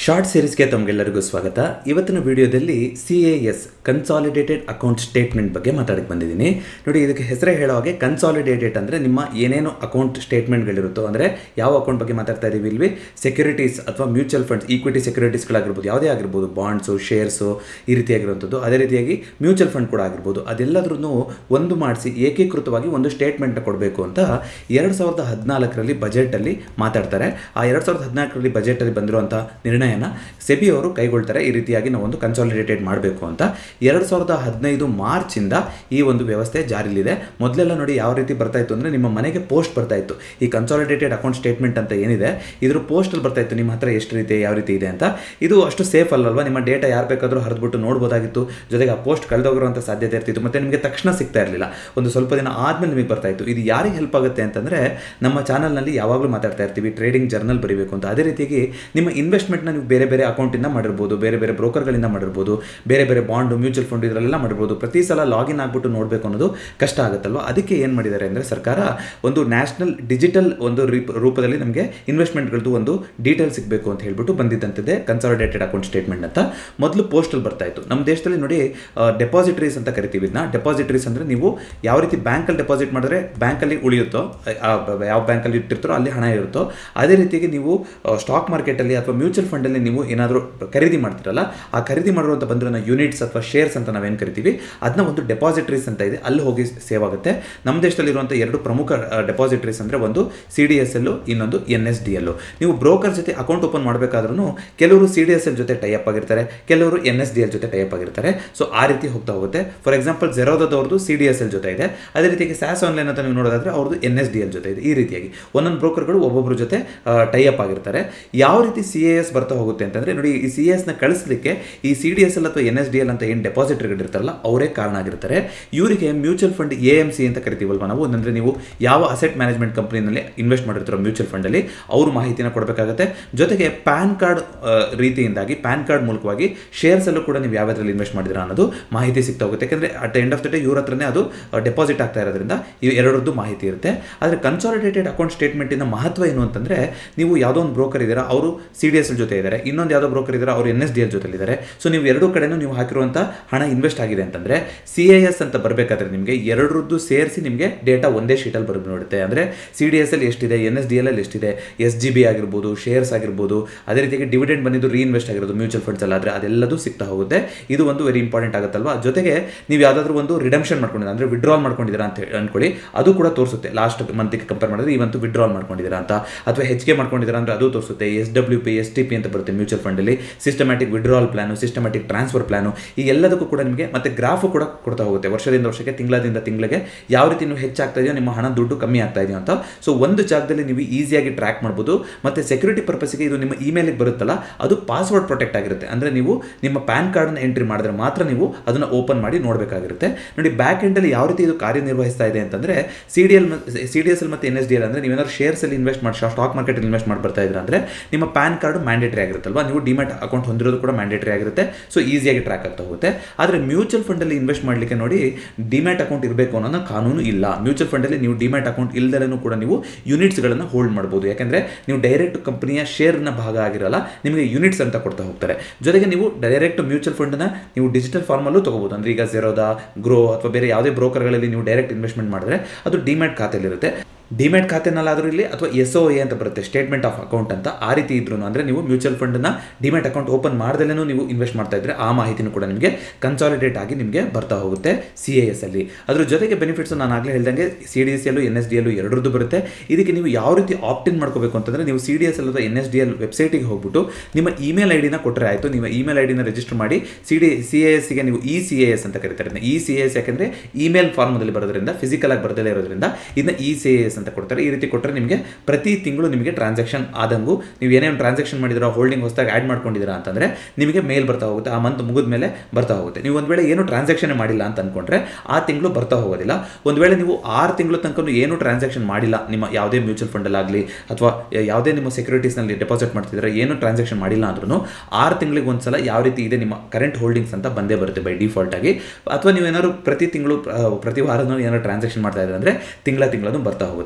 short ಸೀರೀಸ್ಗೆ ತಮಗೆಲ್ಲರಿಗೂ ಸ್ವಾಗತ ಇವತ್ತಿನ ವಿಡಿಯೋದಲ್ಲಿ C A S consolidated account statement ಬಗ್ಗೆ ಮಾತಾಡಕ್ಕೆ ಬಂದಿದ್ದೀನಿ ನೋಡಿ ಇದಕ್ಕೆ ಹೆಸರೇ ಹೇಳೋ ಹಾಗೆ ಕನ್ಸಾಲಿಡೇಟೆಡ್ ಅಂದರೆ ನಿಮ್ಮ ಏನೇನು ಅಕೌಂಟ್ ಸ್ಟೇಟ್ಮೆಂಟ್ಗಳಿರುತ್ತೋ ಅಂದರೆ ಯಾವ ಅಕೌಂಟ್ ಬಗ್ಗೆ ಮಾತಾಡ್ತಾ ಇದ್ದೀವಿ ಇಲ್ಲಿ ಸೆಕ್ಯೂರಿಟೀಸ್ ಅಥವಾ ಮ್ಯೂಚುವಲ್ ಫಂಡ್ಸ್ ಈಕ್ವಿಟಿ ಸೆಕ್ಯೂರಿಟೀಸ್ಗಳಾಗಿರ್ಬೋದು ಯಾವುದೇ ಆಗಿರ್ಬೋದು ಬಾಂಡ್ಸು ಶೇರ್ಸು ಈ ರೀತಿಯಾಗಿರುವಂಥದ್ದು ಅದೇ ರೀತಿಯಾಗಿ ಮ್ಯೂಚುವಲ್ ಫಂಡ್ ಕೂಡ ಆಗಿರ್ಬೋದು ಅದೆಲ್ಲದ್ರೂ ಒಂದು ಮಾಡಿಸಿ ಏಕೀಕೃತವಾಗಿ ಒಂದು ಸ್ಟೇಟ್ಮೆಂಟ್ನ ಕೊಡಬೇಕು ಅಂತ ಎರಡು ಸಾವಿರದ ಹದಿನಾಲ್ಕರಲ್ಲಿ ಬಜೆಟಲ್ಲಿ ಮಾತಾಡ್ತಾರೆ ಆ ಎರಡು ಸಾವಿರದ ಹದಿನಾಲ್ಕರಲ್ಲಿ ಬಜೆಟಲ್ಲಿ ಬಂದಿರುವಂಥ ನಿರ್ಣಯನ ಸೆಬಿ ಅವರು ಕೈಗೊಳ್ತಾರೆ ಈ ರೀತಿಯಾಗಿ ನಾವು ಒಂದು ಕನ್ಸಾಲಿಡೇಟೆಡ್ ಮಾಡಬೇಕು ಅಂತ ಎರಡು ಸಾವಿರದ ಹದಿನೈದು ಮಾರ್ಚಿಂದ ಈ ಒಂದು ವ್ಯವಸ್ಥೆ ಜಾರಿಲಿದೆ ಮೊದಲೆಲ್ಲ ನೋಡಿ ಯಾವ ರೀತಿ ಬರ್ತಾ ಇತ್ತು ಅಂದರೆ ನಿಮ್ಮ ಮನೆಗೆ ಪೋಸ್ಟ್ ಬರ್ತಾ ಇತ್ತು ಈ ಕನ್ಸಾಲಿಡೇಟೆಡ್ ಅಕೌಂಟ್ ಸ್ಟೇಟ್ಮೆಂಟ್ ಅಂತ ಏನಿದೆ ಇದ್ರ ಪೋಸ್ಟಲ್ಲಿ ಬರ್ತಾ ಇತ್ತು ನಿಮ್ಮ ಹತ್ರ ಎಷ್ಟು ರೀತಿ ಯಾವ ರೀತಿ ಇದೆ ಅಂತ ಇದು ಅಷ್ಟು ಸೇಫ್ ಅಲ್ಲಲ್ವಾ ನಿಮ್ಮ ಡೇಟಾ ಯಾರು ಬೇಕಾದರೂ ಹರಿದ್ಬಿಟ್ಟು ನೋಡ್ಬೋದಾಗಿತ್ತು ಜೊತೆಗೆ ಆ ಪೋಸ್ಟ್ ಕಳೆದೋಗಿರುವಂಥ ಸಾಧ್ಯತೆ ಇರ್ತಿತ್ತು ಮತ್ತು ನಿಮಗೆ ತಕ್ಷಣ ಸಿಗ್ತಾ ಇರಲಿಲ್ಲ ಒಂದು ಸ್ವಲ್ಪ ದಿನ ಆದಮೇಲೆ ನಿಮಗೆ ಬರ್ತಾ ಇತ್ತು ಇದು ಯಾರಿಗೆ ಹೆಲ್ಪ್ ಆಗುತ್ತೆ ಅಂತಂದರೆ ನಮ್ಮ ಚಾನಲ್ನಲ್ಲಿ ಯಾವಾಗಲೂ ಮಾತಾಡ್ತಾ ಇರ್ತೀವಿ ಟ್ರೇಡಿಂಗ್ ಜರ್ನಲ್ ಬರೀಬೇಕು ಅಂತ ಅದೇ ರೀತಿಯಾಗಿ ನಿಮ್ಮ ಇನ್ವೆಸ್ಟ್ಮೆಂಟ್ನ ನೀವು ಬೇರೆ ಬೇರೆ ಅಕೌಂಟಿಂದ ಮಾಡಿರ್ಬೋದು ಬೇರೆ ಬೇರೆ ಬ್ರೋಕರ್ಗಳಿಂದ ಮಾಡಿರ್ಬೋದು ಬೇರೆ ಬೇರೆ ಬಾಂಡು ಮ್ಯೂಚುವಲ್ ಫಂಡ್ ಇದರಲ್ಲೆಲ್ಲ ಮಾಡಿರ್ಬೋದು ಪ್ರತಿ ಸಲ ಲಾಗಿನ್ ಆಗಿಬಿಟ್ಟು ನೋಡಬೇಕು ಅನ್ನೋದು ಕಷ್ಟ ಆಗುತ್ತಲ್ವ ಅದಕ್ಕೆ ಏನು ಮಾಡಿದ್ದಾರೆ ಅಂದರೆ ಸರ್ಕಾರ ಒಂದು ನ್ಯಾಷನಲ್ ಡಿಜಿಟಲ್ ಒಂದು ರೀಪ್- ರೂಪದಲ್ಲಿ ನಮಗೆ ಇನ್ವೆಸ್ಟ್ಮೆಂಟ್ಗಳದ್ದು ಒಂದು ಡೀಟೇಲ್ ಸಿಗಬೇಕು ಅಂತ ಹೇಳ್ಬಿಟ್ಟು ಬಂದಿದ್ದಂಥದ್ದೇ ಕನ್ಸಾಲಿಡೇಟೆಡ್ ಅಕೌಂಟ್ ಸ್ಟೇಟ್ಮೆಂಟ್ ಅಂತ ಮೊದಲು ಪೋಸ್ಟಲ್ ಬರ್ತಾ ಇತ್ತು ನಮ್ಮ ದೇಶದಲ್ಲಿ ನೋಡಿ ಡೆಪಾಸಿಟರೀಸ್ ಅಂತ ಕರಿತೀವಿ ಇದನ್ನ ಡೆಪಾಸಿಟರೀಸ್ ಅಂದರೆ ನೀವು ಯಾವ ರೀತಿ ಬ್ಯಾಂಕಲ್ಲಿ ಡೆಪಾಸಿಟ್ ಮಾಡಿದ್ರೆ ಬ್ಯಾಂಕಲ್ಲಿ ಉಳಿಯುತ್ತೋ ಆ, ಯಾವ ಬ್ಯಾಂಕಲ್ಲಿ ಇಟ್ಟಿರ್ತಾರೋ ಅಲ್ಲಿ ಹಣ ಇರುತ್ತೋ ಅದೇ ರೀತಿಯಾಗಿ ನೀವು ಸ್ಟಾಕ್ ಮಾರ್ಕೆಟಲ್ಲಿ ಅಥವಾ ಮ್ಯೂಚುವಲ್ ಫಂಡಲ್ಲಿ ನೀವು ಏನಾದರೂ ಖರೀದಿ ಮಾಡ್ತೀರಲ್ಲ ಆ ಖರೀದಿ ಮಾಡಿರುವಂಥ ಬಂದಿರೋ ಯೂನಿಟ್ಸ್ ಅಥವಾ ಶೇರ್ಸ್ ಅಂತ ನಾವೇನು ಕರಿತೀವಿ ಅದನ್ನ ಒಂದು ಡೆಪಾಸಿಟರೀಸ್ ಅಂತ ಇದೆ ಅಲ್ಲಿ ಹೋಗಿ ಸೇವ್ ಆಗುತ್ತೆ ನಮ್ಮ ದೇಶದಲ್ಲಿರುವಂಥ ಎರಡು ಪ್ರಮುಖ ಡೆಪಾಸಿಟರೀಸ್ ಅಂದರೆ ಒಂದು ಸಿ ಡಿ ಎಸ್ ಎಲ್ಲು ಇನ್ನೊಂದು ಎನ್ ಎಸ್ ಡಿ ಎಲ್ಲು ನೀವು ಬ್ರೋಕರ್ ಜೊತೆ ಅಕೌಂಟ್ ಓಪನ್ ಮಾಡಬೇಕಾದ್ರೂ ಕೆಲವರು ಸಿ ಡಿ ಎಸ್ ಎಲ್ ಜೊತೆ ಟೈಅಪ್ ಆಗಿರ್ತಾರೆ ಕೆಲವರು ಎನ್ ಎಸ್ ಡಿ ಎಲ್ ಜೊತೆ ಟೈಅಪ್ ಆಗಿರ್ತಾರೆ ಸೊ ಆ ರೀತಿ ಹೋಗ್ತಾ ಹೋಗುತ್ತೆ ಫಾರ್ ಎಕ್ಸಾಂಪಲ್ ಜೆರೋದವ್ರದ್ದು ಸಿ ಡಿ ಎಸ್ ಎಲ್ ಜೊತೆ ಇದೆ ಅದೇ ರೀತಿಯಾಗಿ ಸ್ಯಾಸ್ ಆನ್ಲೈನ್ ಅಂತ ನೀವು ನೋಡೋದಾದ್ರೆ ಅವ್ರದ್ದು ಎನ್ ಎಸ್ ಡಿ ಎಲ್ ಜೊತೆ ಇದೆ ಈ ರೀತಿಯಾಗಿ ಒಂದೊಂದು ಬ್ರೋಕರ್ಗಳು ಒಬ್ಬೊಬ್ಬರ ಜೊತೆ ಟೈಅಪ್ ಆಗಿರ್ತಾರೆ ಯಾವ ರೀತಿ ಸಿ ಎ ಎಸ್ ಬರ್ತಾ ಹೋಗುತ್ತೆ ಅಂತಂದರೆ ನೋಡಿ ಈ ಸಿ ಎಸ್ನ ಕಳಿಸ್ಲಿಕ್ಕೆ ಈ ಸಿ ಡಿ ಎಸ್ ಎಲ್ ಅಥವಾ ಎನ್ ಎಸ್ ಡಿ ಎಲ್ ಅಂತ ಏನು ಡೆಪಾಸಿಟ್ರಿಗಳು ಇರ್ತಾರಲ್ಲ ಅವರೇ ಕಾರಣ ಆಗಿರ್ತಾರೆ ಇವರಿಗೆ mutual fund A M C ಅಂತ ಕರಿತೀವಲ್ವ ನಾವು ಅಂದರೆ ನೀವು ಯಾವ ಅಸೆಟ್ ಮ್ಯಾನೇಜ್ಮೆಂಟ್ ಕಂಪ್ನಿನಲ್ಲಿ ಇನ್ವೆಸ್ಟ್ ಮಾಡಿರ್ತಾರೋ ಮ್ಯೂಚುವಲ್ ಫಂಡಲ್ಲಿ ಅವರು ಮಾಹಿತಿನ ಕೊಡಬೇಕಾಗುತ್ತೆ ಜೊತೆಗೆ ಪ್ಯಾನ್ ಕಾರ್ಡ್ ರೀತಿಯಿಂದಾಗಿ ಪ್ಯಾನ್ ಕಾರ್ಡ್ ಮೂಲಕವಾಗಿ ಶೇರ್ಸಲ್ಲೂ ಕೂಡ ನೀವು ಯಾವ್ಯಾವ್ದ್ರಲ್ಲಿ ಇನ್ವೆಸ್ಟ್ ಮಾಡಿದಿರಾ ಅನ್ನೋದು ಮಾಹಿತಿ ಸಿಗ್ತಾ ಹೋಗುತ್ತೆ ಯಾಕಂದರೆ at end of the day ಇವ್ರ ಹತ್ರನೇ ಅದು ಡೆಪಾಸಿಟ್ ಆಗ್ತಾ ಇರೋದ್ರಿಂದ ಇವು ಎರಡರದ್ದು ಮಾಹಿತಿ ಇರುತ್ತೆ ಆದರೆ ಕನ್ಸಾಲಿಡೇಟೆಡ್ ಅಕೌಂಟ್ ಸ್ಟೇಟ್ಮೆಂಟಿನ ಮಹತ್ವ ಏನು ಅಂತಂದರೆ ನೀವು ಯಾವುದೋ ಒಂದು ಬ್ರೋಕರ್ ಇದ್ದೀರಾ ಅವರು ಸಿ ಡಿ ಎಸ್ ಜೊತೆ ಇದ್ದಾರೆ ಇನ್ನೊಂದು ಯಾವುದೋ ಬ್ರೋಕರ್ ಇದ್ದಾರೆ ಅವರು ಎನ್ ಎಸ್ ಡಿ ಎಲ್ ಜೊತೆಲಿದ್ದಾರೆ ಸೊ ನೀವು ಎರಡೂ ಕಡೆನೂ ನೀವು ಹಾಕಿರುವಂಥ ಹಣ ಇನ್ವೆಸ್ಟ್ ಆಗಿದೆ ಅಂತಂದರೆ ಸಿ ಎ ಎಸ್ ಅಂತ ಬರಬೇಕಾದ್ರೆ ನಿಮಗೆ ಎರಡರದ್ದು ಸೇರಿಸಿ ನಿಮಗೆ ಡೇಟಾ ಒಂದೇ ಶೀಟಲ್ಲಿ ಬರೆದು ನೋಡುತ್ತೆ ಅಂದರೆ ಸಿ ಡಿ ಎಸ್ ಎಲ್ ಎಷ್ಟಿದೆ ಎನ್ ಎಸ್ ಡಿ ಎಲ್ ಎಷ್ಟಿದೆ ಎಸ್ ಜಿ ಬಿ ಆಗಿರ್ಬೋದು ಶೇರ್ಸ್ ಆಗಿರ್ಬೋದು ಅದೇ ರೀತಿಯಾಗಿ ಡಿವಿಡೆಂಡ್ ಬಂದಿದ್ದು ರೀಇನ್ವೆಸ್ಟ್ ಆಗಿರೋದು ಮ್ಯೂಚುವಲ್ ಫಂಡ್ಸ್ ಎಲ್ಲ ಆದರೆ ಅದೆಲ್ಲದೂ ಸಿಗ್ತಾ ಹೋಗುತ್ತೆ ಇದು ಒಂದು ವೆರಿ ಇಂಪಾರ್ಟೆಂಟ್ ಆಗುತ್ತಲ್ವಾ ಜೊತೆಗೆ ನೀವು ಯಾವುದಾದ್ರೂ ಒಂದು ರಿಡಮ್ಷನ್ ಮಾಡ್ಕೊಂಡಿದ್ದೀರಾ ಅಂದರೆ ವಿಡ್ರಾಲ್ ಮಾಡ್ಕೊಂಡಿದ್ದೀರಾ ಅಂತ ಹೇಳಿ ಅನ್ಕೊಳ್ಳಿ ಅದು ಕೂಡ ತೋರಿಸುತ್ತೆ ಲಾಸ್ಟ್ ಮಂತಿಗೆ ಕಂಪೇರ್ ಮಾಡಿದ್ರೆ ಇವಂತೂ ವಿಡ್ರಾಲ್ ಮಾಡ್ಕೊಂಡಿದ್ದೀರಾ ಅಂತ ಅಥವಾ ಹೆಚ್ಚಿಗೆ ಮಾಡ್ಕೊಂಡಿದ್ದೀರಾ ಅಂದರೆ ಅದು ತೋರಿಸುತ್ತೆ S W P S T P ಅಂತ ಬರುತ್ತೆ ಮ್ಯೂಚುವಲ್ ಫಂಡಲ್ಲಿ systematic withdrawal plan systematic transfer plan ಈ ಎಲ್ಲದಕ್ಕೂ ಕೂಡ ನಿಮಗೆ ಮತ್ತೆ ಗ್ರಾಫು ಕೂಡ ಕೊಡ್ತಾ ಹೋಗುತ್ತೆ ವರ್ಷದಿಂದ ವರ್ಷಕ್ಕೆ ತಿಂಗಳದಿಂದ ತಿಂಗಳಿಗೆ ಯಾವ ರೀತಿ ನೀವು ಹೆಚ್ಚಾಗ್ತಾ ಇದೆಯೋ ನಿಮ್ಮ ಹಣ ದುಡ್ಡು ಕಮ್ಮಿ ಆಗ್ತಾ ಇದೆಯೋ ಅಂತ ಸೊ ಒಂದು ಜಾಗದಲ್ಲಿ ನೀವು ಈಸಿಯಾಗಿ ಟ್ರ್ಯಾಕ್ ಮಾಡ್ಬೋದು ಮತ್ತು ಸೆಕ್ಯೂರಿಟಿ ಪರ್ಪಸ್ಗೆ ಇದು ನಿಮ್ಮ ಇಮೇಲಿಗೆ ಬರುತ್ತಲ್ಲ ಅದು ಪಾಸ್ವರ್ಡ್ ಪ್ರೊಟೆಕ್ಟ್ ಆಗಿರುತ್ತೆ ಅಂದರೆ ನೀವು ನಿಮ್ಮ ಪ್ಯಾನ್ ಕಾರ್ಡ್ನ ಎಂಟ್ರಿ ಮಾಡಿದ್ರೆ ಮಾತ್ರ ನೀವು ಅದನ್ನು ಓಪನ್ ಮಾಡಿ ನೋಡಬೇಕಾಗಿರುತ್ತೆ ನೋಡಿ ಬ್ಯಾಕ್ ಎಂಡಲ್ಲಿ ಯಾವ ರೀತಿ ಇದು ಕಾರ್ಯನಿರ್ವಹಿಸ್ತಾ ಇದೆ ಅಂತಂದರೆ C D L C D S L ಮತ್ತು ಎನ್ ಎಸ್ ಡಿ ಎಲ್ ಅಂದರೆ ನೀವೇನಾದ್ರು ಶೇರ್ಸಲ್ಲಿ ಇನ್ವೆಸ್ಟ್ ಮಾಡಿ ಸ್ಟಾಕ್ ಮಾರ್ಕೆಟಲ್ಲಿ ಇನ್ವೆಸ್ಟ್ ಮಾಡಿ ಬರ್ತಾ ಇದ್ರೆ ಅಂದರೆ ನಿಮ್ಮ ಪ್ಯಾನ್ ಕಾರ್ಡ್ ಮ್ಯಾಂಡೇಟರಿ ಆಗಿರುತ್ತಲ್ವಾ ನೀವು ಡಿಮ್ಯಾಟ್ ಅಕೌಂಟ್ ಹೊಂದಿರೋದು ಕೂಡ ಮ್ಯಾಂಡೇಟರಿ ಆಗಿರುತ್ತೆ ಸೊ ಈಸಿಯಾಗಿ ಟ್ರ್ಯಾಕ್ ಆಗ್ತಾ ಹೋಗುತ್ತೆ ಆದರೆ ಮ್ಯೂಚುವಲ್ ಫಂಡಲ್ಲಿ ಇನ್ವೆಸ್ಟ್ ಮಾಡಲಿಕ್ಕೆ ನೋಡಿ ಡಿಮ್ಯಾಟ್ ಅಕೌಂಟ್ ಇರಬೇಕು ಅನ್ನೋ ಕಾನೂನು ಇಲ್ಲ ಮ್ಯೂಚುವಲ್ ಫಂಡಲ್ಲಿ ನೀವು ಡಿಮ್ಯಾಟ್ ಅಕೌಂಟ್ ಇಲ್ದಲೂ ಕೂಡ ನೀವು ಯೂನಿಟ್ಸ್ಗಳನ್ನು ಹೋಲ್ಡ್ ಮಾಡ್ಬೋದು ಯಾಕೆಂದರೆ ನೀವು ಡೈರೆಕ್ಟ್ ಕಂಪನಿಯ ಶೇರ್ನ ಭಾಗ ಆಗಿರಲ್ಲ ನಿಮಗೆ ಯೂನಿಟ್ಸ್ ಅಂತ ಕೊಡ್ತಾ ಹೋಗ್ತಾರೆ ಜೊತೆಗೆ ನೀವು ಡೈರೆಕ್ಟ್ ಮ್ಯೂಚುವಲ್ ಫಂಡ್ನ ನೀವು ಡಿಜಿಟಲ್ ಫಾರ್ಮಲ್ಲೂ ತಗೋಬೋದು ಅಂದರೆ ಈಗ ಜೆರೋದಾ ಗ್ರೋ ಅಥವಾ ಬೇರೆ ಯಾವುದೇ ಬ್ರೋಕರ್ಗಳಲ್ಲಿ ನೀವು ಡೈರೆಕ್ಟ್ ಇನ್ವೆಸ್ಟ್ಮೆಂಟ್ ಮಾಡಿದ್ರೆ ಅದು ಡಿಮ್ಯಾಟ್ ಖಾತೆಯಲ್ಲಿರುತ್ತೆ ಡಿಮ್ಯಾಟ್ ಖಾತೆನಲ್ಲಾದರೂ ಇಲ್ಲಿ ಅಥವಾ ಎಸ್ ಒ ಎ ಅಂತ ಬರುತ್ತೆ ಸ್ಟೇಟ್ಮೆಂಟ್ ಆಫ್ ಅಕೌಂಟ್ ಅಂತ ಆ ರೀತಿ ಇದ್ರು ಅಂದರೆ ನೀವು ಮ್ಯೂಚುವಲ್ ಫಂಡ್ನ ಡಿಮ್ಯಾಟ್ ಅಕೌಂಟ್ ಓಪನ್ ಮಾಡ್ದಲೇ ನೀವು ಇನ್ವೆಸ್ಟ್ ಮಾಡ್ತಾ ಇದ್ರೆ ಆ ಮಾಹಿತಿನೂ ಕೂಡ ನಿಮಗೆ ಕನ್ಸಾಲಿಡೇಟ್ ಆಗಿ ನಿಮಗೆ ಬರ್ತಾ ಹೋಗುತ್ತೆ ಸಿ ಎ ಎಸ್ ಅಲ್ಲಿ ಅದ್ರ ಜೊತೆಗೆ ಬೆನಿಫಿಟ್ಸ್ ನಾನು ಆಗಲೇ ಹೇಳ್ದಂಗೆ ಸಿ ಡಿ ಎಸ್ ಎಲ್ಲು ಎನ್ ಎಸ್ ಡಿ ಎಲ್ಲು ಎರಡರದ್ದು ಬರುತ್ತೆ ಇದಕ್ಕೆ ನೀವು ಯಾವ ರೀತಿ ಆಪ್ಟಿನ್ ಮಾಡ್ಕೋಬೇಕು ಅಂತಂದರೆ ನೀವು ಸಿ ಡಿ ಎಸ್ ಎಲ್ ಅಥವಾ ಎನ್ ಎಸ್ ಡಿ ಎಲ್ ವೆಬ್ಸೈಟಿಗೆ ಹೋಗ್ಬಿಟ್ಟು ನಿಮ್ಮ ಇಮೇಲ್ ಐ ಡಿನ ಕೊಟ್ಟರೆ ಆಯಿತು ನಿಮ್ಮ ಇಮೇಲ್ ಐ ಡಿನ ರಿಜಿಸ್ಟರ್ ಮಾಡಿ ಸಿ ಡಿ ಸಿ ಎ ಎಸ್ಗೆ ನೀವು ಇ ಸಿ ಎ ಎಸ್ ಅಂತ ಕರೀತಾರೆ ಇ ಸಿ ಎ ಎಸ್ ಯಾಕೆಂದರೆ ಇಮೇಲ್ ಫಾರ್ಮದಲ್ಲಿ ಬರೋದ್ರಿಂದ ಫಿಸಿಕಲ್ ಆಗಿ ಬರದೇ ಇರೋದ್ರಿಂದ ಇದನ್ನ ಇ ಸಿ ಎ ಎಸ್ ಅಂತ ಕೊಡ್ತಾರೆ ಈ ರೀತಿ ಕೊಟ್ಟರೆ ನಿಮಗೆ ಪ್ರತಿ ತಿಂಗಳು ನಿಮಗೆ ಟ್ರಾನ್ಸಾಕ್ಷನ್ ಆದಂಗೂ ನೀವು ಏನೇ ಒಂದು ಟ್ರಾನ್ಸಾಕ್ಷನ್ ಮಾಡಿದಿರೋ ಹೋಲ್ಡಿಂಗ್ ಹೊಸದಾಗಿ ಆ್ಯಡ್ ಮಾಡ್ಕೊಂಡಿದ್ದೀರಾ ಅಂತಂದರೆ ನಿಮಗೆ ಮೇಲ್ ಬರ್ತಾ ಹೋಗುತ್ತೆ ಆ ಮಂತ್ ಮುಗಿದ ಮೇಲೆ ಬರ್ತಾ ಹೋಗುತ್ತೆ ನೀವು ಒಂದು ವೇಳೆ ಏನು ಟ್ರಾನ್ಸಾಕ್ಷನ್ ಮಾಡಿಲ್ಲ ಅಂತ ಅಂದ್ಕೊಂಡ್ರೆ ಆ ತಿಂಗಳು ಬರ್ತಾ ಹೋಗೋದಿಲ್ಲ ಒಂದು ವೇಳೆ ನೀವು ಆರು ತಿಂಗಳು ತನಕ ಏನು ಟ್ರಾನ್ಸಾಕ್ಷನ್ ಮಾಡಿಲ್ಲ ನಿಮ್ಮ ಯಾವುದೇ ಮ್ಯೂಚುವಲ್ ಫಂಡಲ್ಲಾಗಲಿ ಅಥವಾ ಯಾವುದೇ ನಿಮ್ಮ ಸೆಕ್ಯೂರಿಟೀಸ್ನಲ್ಲಿ ಡೆಪಾಸಿಟ್ ಮಾಡ್ತಿದ್ರೆ ಏನು ಟ್ರಾನ್ಸಾಕ್ಷನ್ ಮಾಡಿಲ್ಲ ಅಂದ್ರೂ ಆರು ತಿಂಗಳಿಗೆ ಒಂದ್ಸಲ ಯಾವ ರೀತಿ ಇದೆ ನಿಮ್ಮ ಕರೆಂಟ್ ಹೋಲ್ಡಿಂಗ್ಸ್ ಅಂತ ಬಂದೇ ಬರುತ್ತೆ ಬೈ ಡಿಫಾಲ್ಟ್ ಆಗಿ ಅಥವಾ ನೀವು ಏನಾದ್ರು ಪ್ರತಿ ತಿಂಗಳು ಪ್ರತಿ ವಾರನೂ ಏನಾದ್ರು ಟ್ರಾನ್ಸಾಕ್ಷನ್ ಮಾಡ್ತಾ ಇದ್ರೆ ಅಂದರೆ ತಿಂಗಳ ತಿಂಗಳದು ಬರ್ತಾ ಹೋಗುತ್ತೆ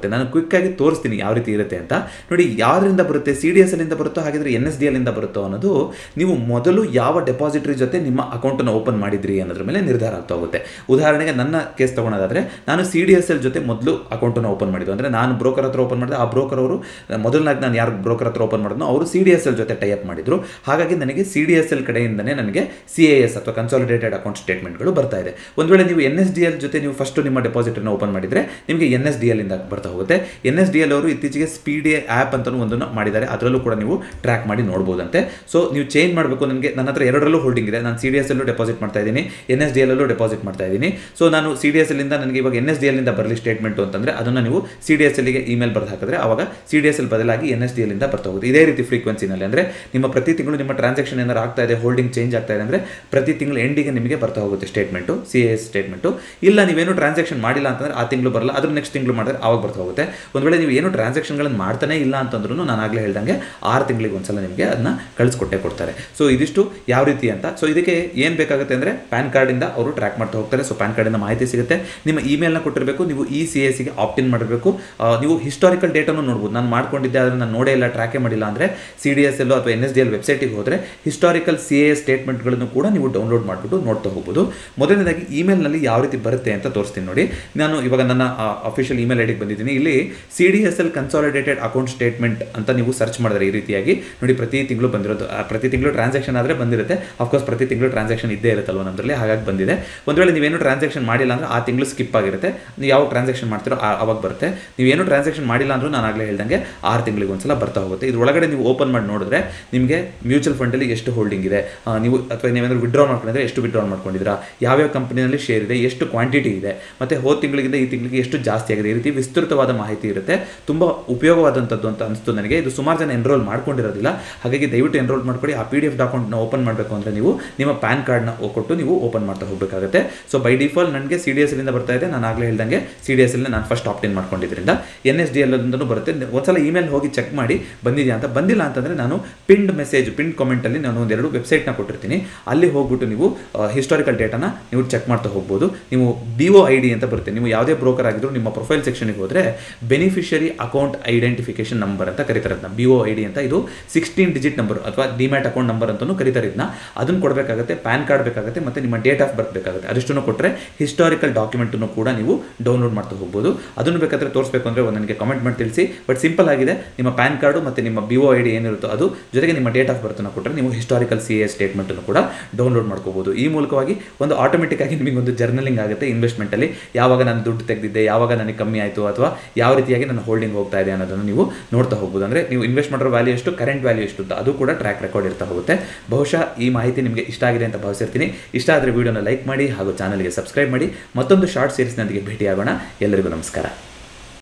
ಹೋಗುತ್ತೆ ನಾನು ಕ್ವಿಕ್ಕಾಗಿ ತೋರಿಸ್ತೀನಿ ಯಾವ ರೀತಿ ಇರುತ್ತೆ ಅಂತ ನೋಡಿ ಯಾವ್ದರಿಂದ ಬರುತ್ತೆ ಸಿ ಡಿ ಎಸ್ ಎಲ್ಲಿಂದ ಬರುತ್ತೋ ಹಾಗಿದ್ರೆ ಎನ್ ಎಸ್ ಡಿ ಎಲ್ಲಿಂದ ಬರುತ್ತೋ ಅನ್ನೋದು ನೀವು ಮೊದಲು ಯಾವ ಡೆಪಾಸಿಟರಿ ಜೊತೆ ನಿಮ್ಮ ಅಕೌಂಟನ್ನು ಓಪನ್ ಮಾಡಿದ್ರಿ ಅನ್ನೋದ್ರ ಮೇಲೆ ನಿರ್ಧಾರ ಆಗ್ತಾ ಹೋಗುತ್ತೆ ಉದಾಹರಣೆಗೆ ನನ್ನ ಕೇಸ್ ತಗೊಳೋದಾದ್ರೆ ನಾನು ಸಿ ಡಿ ಎಸ್ ಎಲ್ ಜೊತೆ ಮೊದಲು ಅಕೌಂಟನ್ನು ಓಪನ್ ಮಾಡಿದ್ದು ಅಂದರೆ ನಾನು ಬ್ರೋಕರ್ ಹತ್ರ ಓಪನ್ ಮಾಡಿದೆ ಆ ಬ್ರೋಕರ್ ಅವರು ಮೊದಲನಾಗಿ ನಾನು ಯಾರು ಬ್ರೋಕರ್ ಹತ್ರ ಓಪನ್ ಮಾಡಿದ್ನೋ ಅವರು ಸಿ ಡಿ ಎಸ್ ಎಲ್ ಜೊತೆ ಟೈಅಪ್ ಮಾಡಿದ್ರು ಹಾಗಾಗಿ ನನಗೆ ಸಿ ಡಿ ಎಸ್ ಎಲ್ ಕಡೆಯಿಂದನೇ ನನಗೆ ಸಿ ಎ ಎಸ್ ಅಥವಾ ಕನ್ಸಾಲಿಡೇಟೆಡ್ ಅಕೌಂಟ್ ಸ್ಟೇಟ್ಮೆಂಟ್ಗಳು ಬರ್ತಾ ಇದೆ ಒಂದು ವೇಳೆ ನೀವು ಎನ್ ಎಸ್ ಡಿ ಎಲ್ ಜೊತೆ ನೀವು ಫಸ್ಟ್ ನಿಮ್ಮ ಡೆಪಾಸಿಟನ್ನು ಓಪನ್ ಮಾಡಿದರೆ ನಿಮಗೆ ಎನ್ ಎಸ್ ಡಿ ಎಲ್ ಇಂದ ಬರ್ತಾ ಹೋಗುತ್ತೆ ಎನ್ ಎಸ್ ಡಿ ಎಲ್ ಅವರು ಇತ್ತೀಚೆಗೆ ಸ್ಪೀಡಿ ಆ್ಯಪ್ ಅಂತಲೂ ಒಂದನ್ನು ಮಾಡಿದ್ದಾರೆ ಅದರಲ್ಲೂ ಕೂಡ ನೀವು ಟ್ರ್ಯಾಕ್ ಮಾಡಿ ನೋಡ್ಬೋದಂತೆ ಸೊ ನೀವು ಚೇಂಜ್ ಮಾಡಬೇಕು ನನಗೆ ನನ್ನ ಹತ್ರ ಎರಡರಲ್ಲೂ ಹೋಲ್ಡಿಂಗ್ ಇದೆ ನಾನು ಸಿ ಡಿ ಎಸ್ ಎಲ್ಲೂ ಡೆಪಾಸಿಟ್ ಮಾಡ್ತಾ ಇದ್ದೀನಿ ಎನ್ ಎಸ್ ಡಿ ಎಲ್ಲೂ ಡೆಪಾಸಿಟ್ ಮಾಡ್ತಾ ಇದ್ದೀನಿ ಸೊ ನಾನು ಸಿ ಡಿ ಎಸ್ ಎಲ್ಲಿಂದ ನನಗೆ ಇವಾಗ ಎನ್ ಎಸ್ ಡಿ ಎಲ್ಲಿಂದ ಬರಲಿ ಸ್ಟೇಟ್ಮೆಂಟು ಅಂತಂದರೆ ಅದನ್ನು ನೀವು ಸಿ ಡಿ ಎಸ್ ಎಲ್ಗೆ ಇಮೇಲ್ ಬರೆದು ಹಾಕಿದ್ರೆ ಅವಾಗ ಸಿ ಡಿ ಎಸ್ ಎಲ್ ಬದಲಾಗಿ ಎನ್ ಎಸ್ ಡಿ ಎಲ್ಲಿಂದ ಬರ್ತಾ ಹೋಗುತ್ತೆ ಇದೇ ರೀತಿ ಫ್ರೀಕ್ವೆನ್ಸಿನಲ್ಲಿ ಅಂದರೆ ನಿಮ್ಮ ಪ್ರತಿ ತಿಂಗಳು ನಿಮ್ಮ ಟ್ರಾನ್ಸಾಕ್ಷನ್ ಏನಾರು ಆಗ್ತಾ ಇದೆ ಹೋಲ್ಡಿಂಗ್ ಚೇಂಜ್ ಆಗ್ತಾ ಇದೆ ಅಂದರೆ ಪ್ರತಿ ತಿಂಗಳು ಎಂಡಿಗೆ ನಿಮಗೆ ಬರ್ತಾ ಹೋಗುತ್ತೆ ಸ್ಟೇಟ್ಮೆಂಟು ಸಿ ಎಸ್ ಸ್ಟೇಟ್ಮೆಂಟು ಇಲ್ಲ ನೀವೇನು ಟ್ರಾನ್ಸಾಕ್ಷನ್ ಮಾಡಿಲ್ಲ ಅಂತಂದರೆ ಆ ತಿಂಗಳು ಬರಲ್ಲ ಅದ್ರ ನೆಕ್ಸ್ಟ್ ತಿಂಗಳು ಮಾಡಿದ್ರೆ ಆವಾಗ ಬರ್ತಾ ಹೋಗುತ್ತೆ ಒಂದು ವೇಳೆ ನೀವು ಏನು ಟ್ರಾನ್ಸಾಕ್ಷನ್ಗಳನ್ನು ಮಾಡ್ತಾನೆ ಇಲ್ಲ ಅಂತಂದ್ರೂ ನಾನು ಆಗಲೇ ಹೇಳ್ದಂಗೆ ಆರು ತಿಂಗಳಿಗೆ ಒಂದ್ಸಲ ನಿಮಗೆ ಅದನ್ನ ಕಳಿಸ್ಕೊಟ್ಟೆ ಕೊಡ್ತಾರೆ ಸೊ ಇದಿಷ್ಟು ಯಾವ ರೀತಿ ಅಂತ ಸೊ ಇದಕ್ಕೆ ಏನು ಬೇಕಾಗುತ್ತೆ ಅಂದರೆ ಪ್ಯಾನ್ ಕಾರ್ಡಿಂದ ಅವರು ಟ್ರ್ಯಾಕ್ ಮಾಡ್ತಾ ಹೋಗ್ತಾರೆ ಸೊ ಪ್ಯಾನ್ ಕಾರ್ಡಿಂದ ಮಾಹಿತಿ ಸಿಗುತ್ತೆ ನಿಮ್ಮ ಇಮೇಲ್ನ ಕೊಟ್ಟಿರಬೇಕು ನೀವು ಇ ಸಿ ಎಸ್ ಗೆ ಆಪ್ಟಿನ್ ಮಾಡಿರಬೇಕು ಆ, ನೀವು ಹಿಸ್ಟಾರಿಕಲ್ ಡೇಟನ್ನು ನೋಡ್ಬೋದು ನಾನು ಮಾಡ್ಕೊಂಡಿದ್ದೆ ಆದರೆ ನಾನು ನೋಡೇ ಇಲ್ಲ ಟ್ರ್ಯಾಕೇ ಮಾಡಿಲ್ಲ ಅಂದರೆ ಸಿ ಡಿ ಎಸ್ ಎಲ್ಲೋ ಅಥವಾ ಎನ್ ಎಸ್ ಡಿ ಎಲ್ ವೆಬ್ಸೈಟಿಗೆ ಹೋದರೆ ಹಿಸ್ಟಾರಿಕಲ್ ಸಿ ಎ ಸ್ಟೇಟ್ಮೆಂಟ್ಗಳನ್ನು ಕೂಡ ನೀವು ಡೌನ್ಲೋಡ್ ಮಾಡಿಬಿಟ್ಟು ನೋಡ್ತಾ ಹೋಗ್ಬೋದು ಮೊದಲನೇದಾಗಿ ಇಮೇಲ್ನಲ್ಲಿ ಯಾವ ರೀತಿ ಬರುತ್ತೆ ಅಂತ ತೋರಿಸ್ತೀನಿ ನೋಡಿ ನಾನು ಇವಾಗ ನನ್ನ ಅಫಿಷಿಯಲ್ ಇಮೇಲ್ ಐಡಿಗೆ ಬಂದಿದ್ದೀನಿ ಇಲ್ಲಿ C D S L consolidated account statement ಅಂತ ನೀವು ಸರ್ಚ್ ಮಾಡಿದ್ರೆ ಈ ರೀತಿಯಾಗಿ ನೋಡಿ ಪ್ರತಿ ತಿಂಗಳು ಬಂದಿರೋದು ಆ, ಪ್ರತಿ ತಿಂಗಳು ಟ್ರಾನ್ಸಾಕ್ಷನ್ ಆದರೆ ಬಂದಿರುತ್ತೆ ಅಫ್ಕೋರ್ಸ್ ಪ್ರತಿ ತಿಂಗಳು ಟ್ರಾನ್ಸಾಕ್ಷನ್ ಇದ್ದೇ ಇರುತ್ತಲ್ವ ನಮ್ಮದ್ರಲ್ಲಿ ಹಾಗಾಗಿ ಬಂದಿದೆ ಒಂದು ವೇಳೆ ನೀವೇನು ಟ್ರಾನ್ಸಾಕ್ಷನ್ ಮಾಡಿಲ್ಲ ಅಂದರೆ ಆ ತಿಂಗಳು ಸ್ಕಿಪ್ ಆಗಿರುತ್ತೆ ನೀವು ಯಾವ ಟ್ರಾನ್ಸಾಕ್ಷನ್ ಮಾಡ್ತೀರೋ ಆ- ಅವಾಗ ಬರುತ್ತೆ ನೀವೇನು ಟ್ರಾನ್ಸಾಕ್ಷನ್ ಮಾಡಿಲ್ಲ ಅಂದ್ರೂ ನಾನು ಆಗಲೇ ಹೇಳ್ದಂಗೆ ಆರು ತಿಂಗಳಿಗೆ ಒಂದ್ಸಲ ಬರ್ತಾ ಹೋಗುತ್ತೆ ಇದ್ರ ಒಳಗಡೆ ನೀವು ಓಪನ್ ಮಾಡಿ ನೋಡಿದ್ರೆ ನಿಮಗೆ ಮ್ಯೂಚುವಲ್ ಫಂಡಲ್ಲಿ ಎಷ್ಟು ಹೋಲ್ಡಿಂಗ್ ಇದೆ ಆ, ನೀವು ಅಥವಾ ನೀವೇನಾದ್ರು ವಿಡ್ರಾ ಮಾಡ್ಕೊಂಡಿದ್ರೆ ಎಷ್ಟು ವಿಡ್ರಾ ಮಾಡ್ಕೊಂಡಿದ್ದೀರಾ ಯಾವ್ಯಾವ ಕಂಪನಿನಲ್ಲಿ ಶೇರ್ ಇದೆ ಎಷ್ಟು ಕ್ವಾಂಟಿಟಿ ಇದೆ ಮತ್ತು ಹೋದ ತಿಂಗಳಿಗಿಂತ ಈ ತಿಂಗಳಿಗೆ ಎಷ್ಟು ಜಾಸ್ತಿ ಆಗಿದೆ ಈ ರೀತಿ ವಿಸ್ತೃತವಾದ ಮಾಹಿತಿ ಇರುತ್ತೆ ತುಂಬ ಉಪಯೋಗವಾದಂಥದ್ದು ಅಂತ ಅನಿಸ್ತು ನನಗೆ ಇದು ಸುಮಾರು ಜನ ಎನ್ರೋಲ್ ಮಾಡ್ಕೊಂಡಿರೋದಿಲ್ಲ ಹಾಗಾಗಿ ದಯವಿಟ್ಟು ಎನ್ರೋಲ್ ಮಾಡ್ಕೊಳ್ಳಿ ಆ ಪಿ ಡಿ ಎಫ್ ಡಾಕ್ಯುಮೆಂಟ್ನ ಓಪನ್ ಮಾಡಬೇಕು ಅಂದರೆ ನೀವು ನಿಮ್ಮ ಪ್ಯಾನ್ ಕಾರ್ಡ್ನ ಕೊಟ್ಟು ನೀವು ಓಪನ್ ಮಾಡ್ತಾ ಹೋಗಬೇಕಾಗುತ್ತೆ ಸೊ ಬೈ ಡಿಫಾಲ್ಟ್ ನನಗೆ ಸಿ ಡಿ ಎಸ್ ಎಲ್ಲಿಂದ ಬರ್ತಾ ಇದೆ ನಾನು ಆಗಲೇ ಹೇಳ್ದಂಗೆ ಸಿ ಡಿ ಎಸ್ ಎಲ್ ನಾನು ಫಸ್ಟ್ ಆಪ್ಟೇನ್ ಮಾಡ್ಕೊಂಡಿದ್ದರಿಂದ ಎನ್ ಎಸ್ ಡಿ ಎಲ್ ಅಂತಲೂ ಬರುತ್ತೆ ಒಂದ್ಸಲ ಇಮೇಲ್ ಹೋಗಿ ಚೆಕ್ ಮಾಡಿ ಬಂದಿದೆಯಾ ಅಂತ ಬಂದಿಲ್ಲ ಅಂತಂದರೆ ನಾನು ಪಿಂಡ್ ಮೆಸೇಜ್ ಪಿಂಡ್ ಕಾಮೆಂಟಲ್ಲಿ ನಾನು ಒಂದೆರಡು ವೆಬ್ಸೈಟ್ನ ಕೊಟ್ಟಿರ್ತೀನಿ ಅಲ್ಲಿ ಹೋಗ್ಬಿಟ್ಟು ನೀವು ಹಿಸ್ಟಾರಿಕಲ್ ಡೇಟಾನ ನೀವು ಚೆಕ್ ಮಾಡ್ತಾ ಹೋಗ್ಬೋದು ನೀವು ಬಿ ಒ ಐ ಡಿ ಅಂತ ಬರುತ್ತೆ ನೀವು ಯಾವುದೇ ಬ್ರೋಕರ್ ಆಗಿದ್ರು ನಿಮ್ಮ ಪ್ರೊಫೈಲ್ ಸೆಕ್ಷನ್ಗೆ ಹೋದರೆ ಬೆನಿಫಿಷರಿ ಅಕೌಂಟ್ ಐಡೆಂಟಿಫಿಕೇಶನ್ ನಂಬರ್ ಅಂತ ಕರೀತಾರೆ ಅದನ್ನ ಬಿ ಒ ಐ ಡಿ ಅಂತ ಇದು ಸಿಕ್ಸ್ಟೀನ್ ಡಿಜಿಟ್ ನಂಬರ್ ಅಥವಾ ಡಿಮ್ಯಾಟ್ ಅಕೌಂಟ್ ನಂಬರ್ ಅಂತಲೂ ಕರೀತಾರೆ ಇದನ್ನ ಅದನ್ನು ಕೊಡಬೇಕಾಗುತ್ತೆ ಪ್ಯಾನ್ ಕಾರ್ಡ್ ಬೇಕಾಗುತ್ತೆ ಮತ್ತು ನಿಮ್ಮ ಡೇಟ್ ಆಫ್ ಬರ್ತ್ ಬೇಕಾಗುತ್ತೆ ಅದಿಷ್ಟನ್ನು ಕೊಟ್ಟರೆ ಹಿಸ್ಟಾರಿಕಲ್ ಡಾಕ್ಯುಮೆಂಟನ್ನು ಕೂಡ ನೀವು ಡೌನ್ಲೋಡ್ ಮಾಡ್ತಾ ಹೋಗ್ಬೋದು ಅದನ್ನು ಬೇಕಾದ್ರೆ ತೋರಿಸಬೇಕು ಅಂದರೆ ಒಂದು ನನಗೆ ಕಮೆಂಟ್ ಮಾಡಿ ತಿಳಿಸಿ ಬಟ್ ಸಿಂಪಲ್ ಆಗಿದೆ ನಿಮ್ಮ ಪ್ಯಾನ್ ಕಾರ್ಡು ಮತ್ತು ನಿಮ್ಮ ಬಿ ಒ ಐ ಡಿ ಏನಿರುತ್ತೋ ಅದು ಜೊತೆಗೆ ನಿಮ್ಮ ಡೇಟ್ ಆಫ್ ಬರ್ತನ್ನು ಕೊಟ್ಟರೆ ನೀವು ಹಿಸ್ಟಾರಿಕಲ್ ಸಿ ಎ ಸ್ಟೇಟ್ಮೆಂಟನ್ನು ಕೂಡ ಡೌನ್ಲೋಡ್ ಮಾಡ್ಕೋಬೋದು ಈ ಮೂಲಕವಾಗಿ ಒಂದು ಆಟೋಮೆಟಿಕ್ ಆಗಿ ನಿಮಗೆ ಒಂದು ಜರ್ನಲಿಂಗ್ ಆಗುತ್ತೆ ಇನ್ವೆಸ್ಟ್ಮೆಂಟಲ್ಲಿ ಯಾವಾಗ ನಾನು ದುಡ್ಡು ತೆಗೆದಿದ್ದೆ ಯಾವಾಗ ನನಗೆ ಕಮ್ಮಿ ಆಯಿತು ಅಥವಾ ಯಾವ ರೀತಿಯಾಗಿ ನನ್ನ ಹೋಲ್ಡಿಂಗ್ ಹೋಗ್ತಾ ಇದೆ ಅನ್ನೋದನ್ನು ನೀವು ನೋಡ್ತಾ ಹೋಗ್ಬೋದು ಅಂದರೆ ನೀವು ಇನ್ವೆಸ್ಟ್ ಮಾಡಿರೋ ವ್ಯಾಲ್ಯೂ ಎಷ್ಟು ಕರೆಂಟ್ ವ್ಯಾಲ್ಯೂ ಎಷ್ಟು ಅಂತ ಅದು ಕೂಡ ಟ್ರ್ಯಾಕ್ ರೆಕಾರ್ಡ್ ಇರ್ತಾ ಹೋಗುತ್ತೆ ಬಹುಶಃ ಈ ಮಾಹಿತಿ ನಿಮಗೆ ಇಷ್ಟ ಆಗಿದೆ ಅಂತ ಭಾವಿಸಿರ್ತೀನಿ ಇಷ್ಟ ಆದರೆ ವಿಡಿಯೋನ ಲೈಕ್ ಮಾಡಿ ಹಾಗೂ ಚಾನಲ್ಗೆ ಸಬ್ಸ್ಕ್ರೈಬ್ ಮಾಡಿ ಮತ್ತೊಂದು ಶಾರ್ಟ್ ಸೀರೀಸ್ನೊಂದಿಗೆ ಭೇಟಿಯಾಗೋಣ ಎಲ್ಲರಿಗೂ ನಮಸ್ಕಾರ